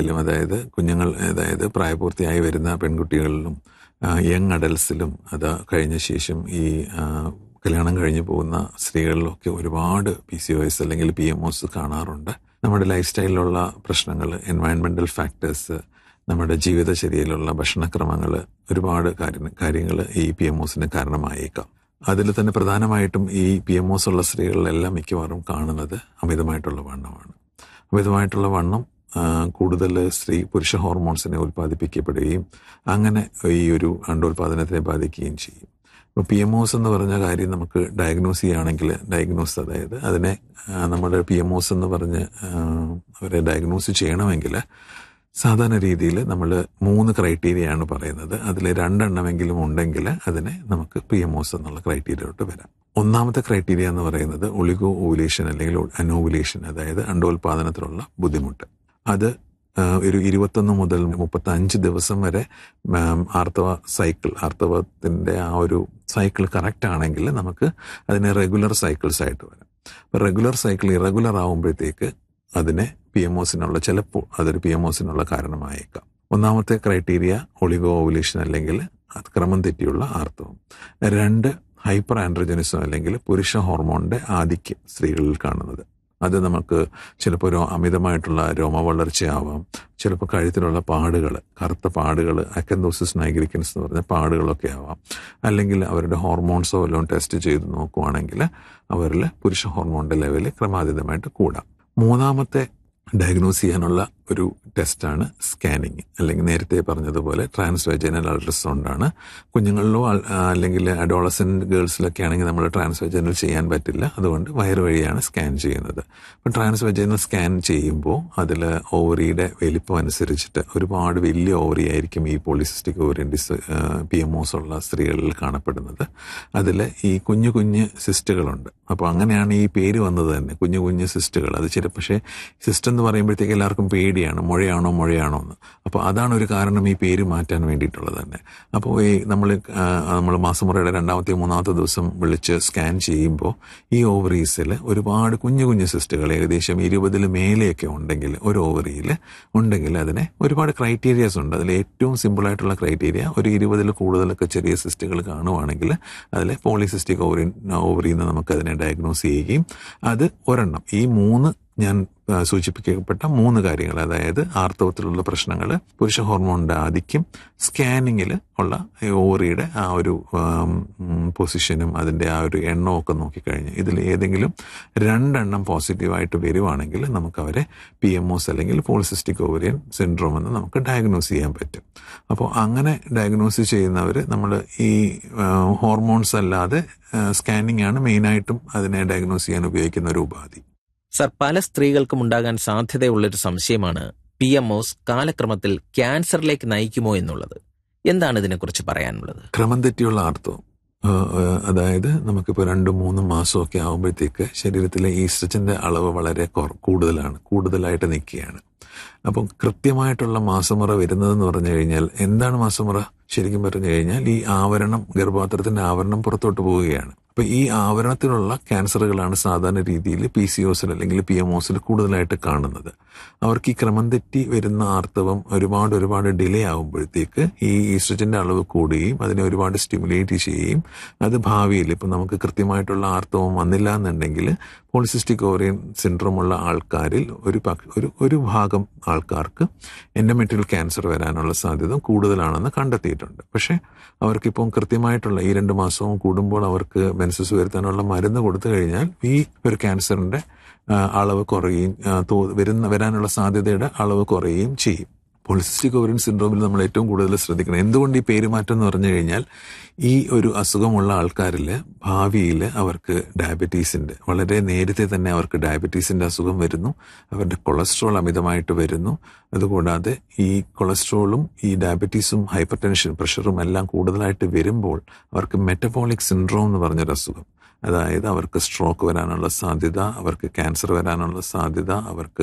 കുട്ടികളിലും അതായത് കുഞ്ഞുങ്ങൾ അതായത് പ്രായപൂർത്തിയായി വരുന്ന പെൺകുട്ടികളിലും യങ് അഡൽസിലും അത് കഴിഞ്ഞ ശേഷം ഈ ആ, കല്യാണം കഴിഞ്ഞു പോകുന്ന സ്ത്രീകളിലൊക്കെ ഒരുപാട് പി സി ഒ എസ് അല്ലെങ്കിൽ പി എം ഒസ് കാണാറുണ്ട് നമ്മുടെ ലൈഫ് സ്റ്റൈലിലുള്ള പ്രശ്നങ്ങൾ എൻവയൺമെന്റൽ ഫാക്ടേഴ്സ് നമ്മുടെ ജീവിതചര്യയിലുള്ള ഭക്ഷണക്രമങ്ങൾ ഒരുപാട് കാര്യങ്ങൾ ഈ പി എം ഒസിന് കാരണമായേക്കാം അതിൽ തന്നെ പ്രധാനമായിട്ടും ഈ പി എം ഒസ് ഉള്ള സ്ത്രീകളിലെല്ലാം മിക്കവാറും കാണുന്നത് അമിതമായിട്ടുള്ള വണ്ണമാണ് അമിതമായിട്ടുള്ള വണ്ണം ആ, കൂടുതൽ സ്ത്രീ പുരുഷ ഹോർമോൺസിനെ ഉൽപ്പാദിപ്പിക്കപ്പെടുകയും അങ്ങനെ ഈ ഒരു അണ്ടോൽപാദനത്തെ ബാധിക്കുകയും ചെയ്യും ഇപ്പോൾ പി എം ഒസ് എന്ന് പറഞ്ഞ കാര്യം നമുക്ക് ഡയഗ്നോസ് ചെയ്യുകയാണെങ്കിൽ ഡയഗ്നോസ് അതായത് അതിനെ ആ, നമ്മുടെ പി എം ഒസ് എന്ന് പറഞ്ഞ് ആ, അവരെ ഡയഗ്നോസ് ചെയ്യണമെങ്കിൽ സാധാരണ രീതിയിൽ നമ്മൾ മൂന്ന് ക്രൈറ്റീരിയ ആണ് പറയുന്നത് അതിൽ രണ്ടെണ്ണമെങ്കിലും ഉണ്ടെങ്കിൽ അതിനെ നമുക്ക് പി എം ഒസ് എന്നുള്ള ക്രൈറ്റീരിയയിലോട്ട് വരാം ഒന്നാമത്തെ ക്രൈറ്റീരിയ എന്ന് പറയുന്നത് ഒളിഗോ ഓവുലേഷൻ അല്ലെങ്കിൽ അനോവുലേഷൻ അതായത് അണ്ടോൽപാദനത്തിലുള്ള ബുദ്ധിമുട്ട് അത് ആ, ഒരു ഇരുപത്തൊന്ന് മുതൽ മുപ്പത്തി അഞ്ച് ദിവസം വരെ ഉം, ആർത്തവ സൈക്കിൾ ആർത്തവത്തിന്റെ ആ ഒരു സൈക്കിൾ കറക്റ്റ് ആണെങ്കിൽ നമുക്ക് അതിനെ റെഗുലർ സൈക്കിൾസ് ആയിട്ട് വരാം അപ്പൊ റെഗുലർ സൈക്കിൾ ഇറഗുലർ ആവുമ്പോഴത്തേക്ക് അതിനെ പി എം ഒസിനുള്ള ചിലപ്പോൾ അതൊരു പി എം ഒസിനുള്ള കാരണമായേക്കാം ഒന്നാമത്തെ ക്രൈറ്റീരിയ ഒളിഗോ ഓവുലേഷൻ അല്ലെങ്കിൽ ക്രമം തെറ്റിയുള്ള ആർത്തവം രണ്ട് ഹൈപ്പർ ആൻഡ്രോജനിസം അല്ലെങ്കിൽ പുരുഷ ഹോർമോണിന്റെ ആധിക്യം സ്ത്രീകളിൽ കാണുന്നത് അത് നമുക്ക് ചിലപ്പോൾ ഒരു അമിതമായിട്ടുള്ള രോമവളർച്ചയാവാം ചിലപ്പോൾ കഴുത്തിലുള്ള പാടുകൾ കറുത്ത പാടുകൾ അക്കന്തോസിസ് നൈഗ്രിക്കൻസ് എന്ന് പറഞ്ഞ പാടുകളൊക്കെ ആവാം അല്ലെങ്കിൽ അവരുടെ ഹോർമോൺസോ വല്ലതും ടെസ്റ്റ് ചെയ്ത് നോക്കുവാണെങ്കിൽ അവരിൽ പുരുഷ ഹോർമോണിന്റെ ലെവൽ ക്രമാതീതമായിട്ട് കൂടാം മൂന്നാമത്തെ ഡയഗ്നോസ് ചെയ്യാനുള്ള ഒരു ടെസ്റ്റാണ് സ്കാനിങ് അല്ലെങ്കിൽ നേരത്തെ പറഞ്ഞതുപോലെ ട്രാൻസ് വെജനൽ അൾട്രാസൗണ്ട് ആണ് കുഞ്ഞുങ്ങളിലോ അൽ- ആ, അല്ലെങ്കിൽ അഡോളസെന്റ് ഗേൾസിലൊക്കെ ആണെങ്കിൽ നമ്മൾ ട്രാൻസ് വെജനൽ ചെയ്യാൻ പറ്റില്ല അതുകൊണ്ട് വയറ് വഴിയാണ് സ്കാൻ ചെയ്യുന്നത് അപ്പം ട്രാൻസ് വെജനൽ സ്കാൻ ചെയ്യുമ്പോൾ അതിൽ ഓവറിയുടെ വലിപ്പം അനുസരിച്ചിട്ട് ഒരുപാട് വലിയ ഓവറി ആയിരിക്കും ഈ polycystic ovarian dis P M O S ഉള്ള സ്ത്രീകളിൽ കാണപ്പെടുന്നത് അതിൽ ഈ കുഞ്ഞു കുഞ്ഞ് സിസ്റ്റുകളുണ്ട് അപ്പോൾ അങ്ങനെയാണ് ഈ പേര് വന്നത് തന്നെ കുഞ്ഞു കുഞ്ഞു സിസ്റ്റുകൾ അത് ചില പക്ഷേ സിസ്റ്റ് എന്ന് പറയുമ്പോഴത്തേക്ക് എല്ലാവർക്കും പേടിയാണ് മുഴയാണോ മുഴയാണോ എന്ന് അപ്പോൾ അതാണ് ഒരു കാരണം ഈ പേര് മാറ്റാൻ വേണ്ടിയിട്ടുള്ളത് തന്നെ അപ്പോൾ ഈ നമ്മൾ നമ്മൾ മാസമുറയുടെ രണ്ടാമത്തെ മൂന്നാമത്തെ ദിവസം വിളിച്ച് സ്കാൻ ചെയ്യുമ്പോൾ ഈ ഓവറീസിൽ ഒരുപാട് കുഞ്ഞു കുഞ്ഞു സിസ്റ്റുകൾ ഏകദേശം ഇരുപതിൽ മേലെയൊക്കെ ഉണ്ടെങ്കിൽ ഒരു ഓവറിയിൽ ഉണ്ടെങ്കിൽ അതിന് ഒരുപാട് ക്രൈറ്റീരിയസ് ഉണ്ട് അതിൽ ഏറ്റവും സിമ്പിളായിട്ടുള്ള ക്രൈറ്റീരിയ ഒരു ഇരുപതിൽ കൂടുതലൊക്കെ ചെറിയ സിസ്റ്റുകൾ കാണുവാണെങ്കിൽ അതിൽ പോളിസിസ്റ്റിക് ഓവറി ഓവറിയിൽ നിന്ന് നമുക്ക് അതിനെ ഡയഗ്നോസ് ചെയ്യുകയും അത് ഒരെണ്ണം ഈ മൂന്ന് ഞാൻ ആ, സൂചിപ്പിക്കപ്പെട്ട മൂന്ന് കാര്യങ്ങൾ അതായത് ആർത്തവത്തിലുള്ള പ്രശ്നങ്ങൾ പുരുഷ ഹോർമോണിന്റെ ആധിക്യം സ്കാനിങ്ങിൽ ഉള്ള ഈ ഓവറിയുടെ ആ ഒരു ആം, ഉം, പൊസിഷനും അതിന്റെ ആ ഒരു എണ്ണവും ഒക്കെ നോക്കിക്കഴിഞ്ഞ് ഇതിൽ ഏതെങ്കിലും രണ്ടെണ്ണം പോസിറ്റീവായിട്ട് വരുവാണെങ്കിൽ നമുക്ക് അവരെ പി എം ഒസ് അല്ലെങ്കിൽ പോളിസിസ്റ്റിക് ഓവറിയൻ സിൻഡ്രോം എന്ന് നമുക്ക് ഡയഗ്നോസ് ചെയ്യാൻ പറ്റും അപ്പോൾ അങ്ങനെ ഡയഗ്നോസ് ചെയ്യുന്നവർ നമ്മൾ ഈ ഹോർമോൺസ് അല്ലാതെ സ്കാനിങ് ആണ് മെയിനായിട്ടും അതിനെ ഡയഗ്നോസ് ചെയ്യാൻ ഉപയോഗിക്കുന്ന ഒരു ഉപാധി സർ പല സ്ത്രീകൾക്കും ഉണ്ടാകാൻ സാധ്യതയുള്ളൊരു സംശയമാണ് പി എം ഒസ് കാലക്രമത്തിൽ ക്യാൻസറിലേക്ക് നയിക്കുമോ എന്നുള്ളത് എന്താണ് ഇതിനെക്കുറിച്ച് പറയാനുള്ളത് ക്രമം തെറ്റിയുള്ള ആർത്തവം ആ, ആ, അതായത് നമുക്കിപ്പോൾ രണ്ടും മൂന്നും മാസമൊക്കെ ആകുമ്പോഴത്തേക്ക് ശരീരത്തിലെ ഈസ്ട്രജന്റെ അളവ് വളരെ കുറ- കൂടുതലാണ് കൂടുതലായിട്ട് നിൽക്കുകയാണ് അപ്പം കൃത്യമായിട്ടുള്ള മാസമുറ വരുന്നതെന്ന് പറഞ്ഞു കഴിഞ്ഞാൽ എന്താണ് മാസമുറ ശരിക്കും പറഞ്ഞു കഴിഞ്ഞാൽ ഈ ആവരണം ഗർഭപാത്രത്തിന്റെ ആവരണം പുറത്തോട്ട് പോവുകയാണ് അപ്പൊ ഈ ആവരണത്തിലുള്ള ക്യാൻസറുകളാണ് സാധാരണ രീതിയിൽ പി സി ഒസിൽ അല്ലെങ്കിൽ പി എം ഒസിൽ കൂടുതലായിട്ട് കാണുന്നത് അവർക്ക് ഈ ക്രമം തെറ്റി വരുന്ന ആർത്തവം ഒരുപാട് ഒരുപാട് ഡിലേ ആകുമ്പോഴത്തേക്ക് ഈ ഈസ്ട്രജന്റെ അളവ് കൂടുകയും അതിനെ ഒരുപാട് സ്റ്റിമുലേറ്റ് ചെയ്യുകയും അത് ഭാവിയിൽ ഇപ്പം നമുക്ക് കൃത്യമായിട്ടുള്ള ആർത്തവം വന്നില്ല എന്നുണ്ടെങ്കിൽ പോളിസിസ്റ്റിക് ഓറിയൻ സിൻഡ്രോം ഉള്ള ആൾക്കാരിൽ ഒരു പക്- ഒരു ഒരു ഭാഗം ആൾക്കാർക്ക് എൻഡമെട്രിയൽ ക്യാൻസർ വരാനുള്ള സാധ്യത കൂടുതലാണെന്ന് കണ്ടെത്തിയിട്ടുണ്ട് പക്ഷേ അവർക്കിപ്പം കൃത്യമായിട്ടുള്ള ഈ രണ്ട് മാസവും കൂടുമ്പോൾ അവർക്ക് മെൻസസ് വരുത്താനുള്ള മരുന്ന് കൊടുത്തു കഴിഞ്ഞാൽ ഈ ഒരു ക്യാൻസറിന്റെ ആ, അളവ് കുറയുകയും ആ, തോ- വരുന്ന വരാനുള്ള സാധ്യതയുടെ അളവ് കുറയുകയും ചെയ്യും പോളിസിസ്റ്റിക് ഓവറിൻ സിൻഡ്രോമിൽ നമ്മൾ ഏറ്റവും കൂടുതൽ ശ്രദ്ധിക്കണം എന്തുകൊണ്ട് ഈ പേരുമാറ്റം എന്ന് പറഞ്ഞു കഴിഞ്ഞാൽ ഈ ഒരു അസുഖമുള്ള ആൾക്കാരിൽ ഭാവിയിൽ അവർക്ക് ഡയബറ്റീസിന്റെ വളരെ നേരത്തെ തന്നെ അവർക്ക് ഡയബറ്റീസിന്റെ അസുഖം വരുന്നു അവരുടെ കൊളസ്ട്രോൾ അമിതമായിട്ട് വരുന്നു അതുകൂടാതെ ഈ കൊളസ്ട്രോളും ഈ ഡയബറ്റീസും ഹൈപ്പർ ടെൻഷൻ പ്രഷറും എല്ലാം കൂടുതലായിട്ട് വരുമ്പോൾ അവർക്ക് മെറ്റബോളിക് സിൻഡ്രോം എന്ന് പറഞ്ഞൊരു അസുഖം അതായത് അവർക്ക് സ്ട്രോക്ക് വരാനുള്ള സാധ്യത അവർക്ക് ക്യാൻസർ വരാനുള്ള സാധ്യത അവർക്ക്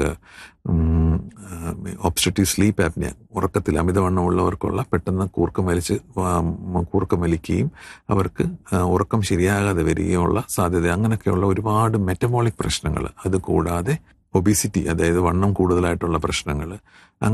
ഒബ്സ്ട്രക്റ്റീവ് സ്ലീപ്പ് ആപ്നിയ ഉറക്കത്തിൽ അമിതവണ്ണമുള്ളവർക്കുള്ള പെട്ടെന്ന് കൂർക്കം വലിച്ച് വാ- കൂർക്കം വലിക്കുകയും അവർക്ക് ആ, ഉറക്കം ശരിയാകാതെ വരികയുള്ള സാധ്യത അങ്ങനെയൊക്കെയുള്ള ഒരുപാട് മെറ്റബോളിക് പ്രശ്നങ്ങൾ അത് കൂടാതെ ഒബിസിറ്റി അതായത് വണ്ണം കൂടുതലായിട്ടുള്ള പ്രശ്നങ്ങൾ